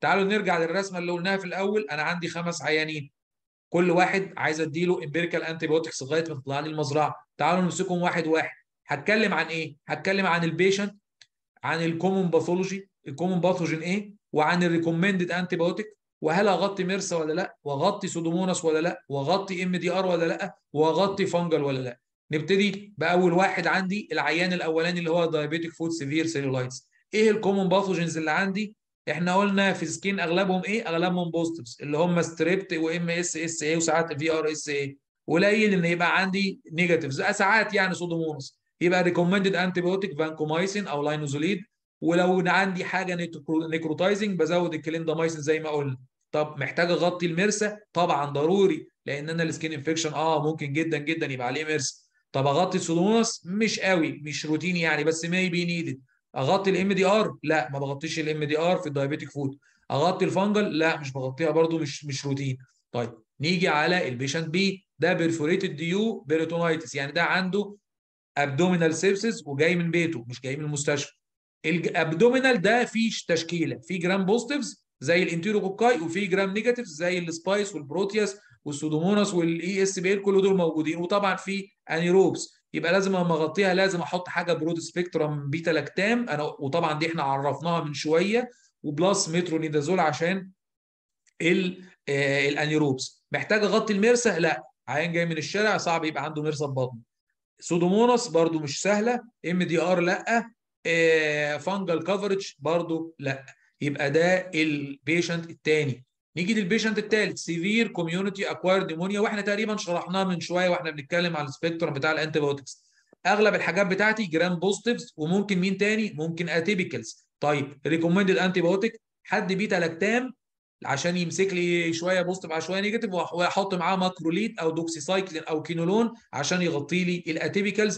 تعالوا نرجع للرسمه اللي قلناها في الاول انا عندي خمس عيانين كل واحد عايز اديله امبيريكال انتي بايوتكس لغايه ما تطلع لي المزرعه تعالوا نمسكهم واحد واحد هتكلم عن ايه هتكلم عن البيشنت عن الكومون باثولوجي الكومون باثوجين ايه وعن الريكومندد انتي بايوتيك وهل اغطي ميرسا ولا لا واغطي سودوموناس ولا لا واغطي ام دي ار ولا لا واغطي فانجل ولا لا نبتدي باول واحد عندي العيان الاولاني اللي هو دايابيتيك فود سيفير سيلولايتس ايه الكومون باثوجينز اللي عندي احنا قلنا في سكين اغلبهم ايه اغلبهم بوزيتيفز اللي هم ستريبت وام اس اس اي وساعات في ار اس اي قليل ان يبقى عندي نيجاتيفز ساعات يعني سودوموناس يبقى ريكومندد انتي بايوتيك فانكومايسين او لاينوزوليد ولو عندي حاجه نيكروتايزنج بزود الكليندامايسين زي ما قلنا طب محتاج اغطي المرسى طبعا ضروري لان انا السكين انفكشن اه ممكن جدا جدا يبقى عليه مرسى طب اغطي السودوموناس مش قوي مش روتين يعني بس ما بي نيدد اغطي الام دي ار لا ما بغطيش الام دي ار في الدايابيتيك فود اغطي الفانجل لا مش بغطيها برده مش مش روتين طيب نيجي على البيشنت بي ده بيرفوريتد ديو بيريتونايتس يعني ده عنده ابدومينال سيبسس وجاي من بيته مش جاي من المستشفى الابدومينال ده فيه تشكيله في جرام بوزيتيفز زي الانتيروكوكاي وفي جرام نيجاتيفز زي السبايس والبروتياس والسودوموناس والاي اس بي كل دول موجودين وطبعا في انيروبس يبقى لازم لما اغطيها لازم احط حاجه برود سبيكترم بيتا لاكتام انا وطبعا دي احنا عرفناها من شويه وبلس مترونيدازول عشان الانيروبس محتاج اغطي المرسى لا عيان جاي من الشارع صعب يبقى عنده مرسى ببطن سودوموناس برضو مش سهله ام دي ار لا فانجل كفرج برضو لا يبقى ده البيشنت الثاني نيجي للبيشنت الثالث سيفير كوميونتي اكوايرد نيمونيا واحنا تقريبا شرحناه من شويه واحنا بنتكلم على السبيكترم بتاع الانتي بايوتكس اغلب الحاجات بتاعتي جرام بوزيتيفز وممكن مين تاني ممكن اتيبيكالز طيب ريكومندد انتي بايوتيك حد بيتا لاكتام عشان يمسك لي شويه بوزيتيف على شويه نيجاتيف واحط معاه ماكروليد او دوكسيسايكلين او كينولون عشان يغطي لي الاتيبيكالز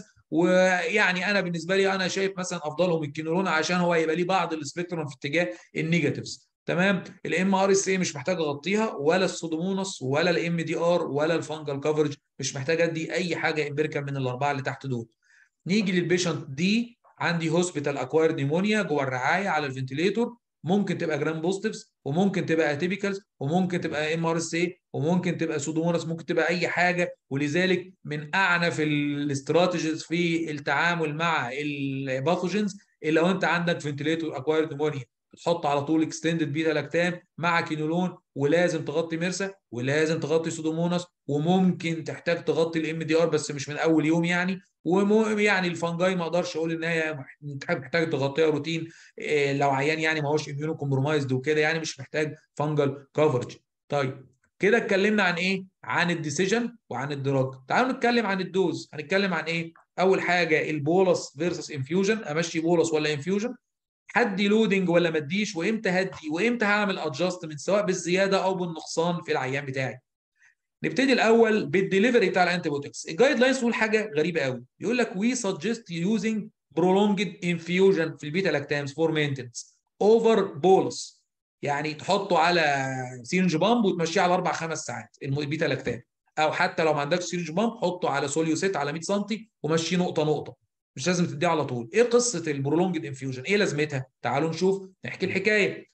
ويعني انا بالنسبه لي انا شايف مثلا افضلهم الكينولون عشان هو يبقى ليه بعض السبيكترم في اتجاه النيجاتيفز تمام الام ار اس اي مش محتاج اغطيها ولا السودومونس ولا الام دي ار ولا الفانجل كفرج مش محتاج ادي اي حاجه امبيريكال من الاربعه اللي تحت دول نيجي للبيشنت دي عندي هوسبيتال اكواير نيمونيا جوه الرعايه على الفنتليتور ممكن تبقى جرام بوزيتيفز وممكن تبقى اتيبيكالز وممكن تبقى ام ار اس اي وممكن تبقى سودومونس ممكن تبقى اي حاجه ولذلك من اعنف الاستراتيجيز في التعامل مع الباثوجينز اللي لو انت عندك فنتليتور اكواير نيمونيا تحط على طول اكستندد بيتا لاكتام مع كينولون ولازم تغطي ميرسا ولازم تغطي سودوموناس وممكن تحتاج تغطي الام دي ار بس مش من اول يوم يعني ومهم يعني الفنجاي ما اقدرش اقول ان هي محتاج تغطيها روتين إيه لو عيان يعني ما هوش اميونو كومبرومايزد وكده يعني مش محتاج فنجل كفرج طيب كده اتكلمنا عن ايه عن الديسيجن وعن الدراج تعالوا نتكلم عن الدوز هنتكلم عن ايه اول حاجه البولس فيرسس انفيوجن امشي بولس ولا انفيوجن هدي لودنج ولا ما اديش وامتى هدي وامتى هعمل ادجستمنت سواء بالزياده او بالنقصان في العيان بتاعي نبتدي الاول بالدليفري بتاع الانتي بوتكس الجايد لاينز تقول حاجه غريبه قوي يقول لك وي سجست يوزنج prolonged infusion في البيتا لاكتامز فور مينتنس اوفر بولس يعني تحطه على سيرنج بامب وتمشيه على اربع خمس ساعات البيتا لاكتام او حتى لو ما عندكش سيرنج بامب حطه على سوليوسيت على 100 سم ومشيه نقطه نقطه مش لازم تديه على طول ايه قصه البرولونجد انفيوجن ايه لازمتها تعالوا نشوف نحكي الحكايه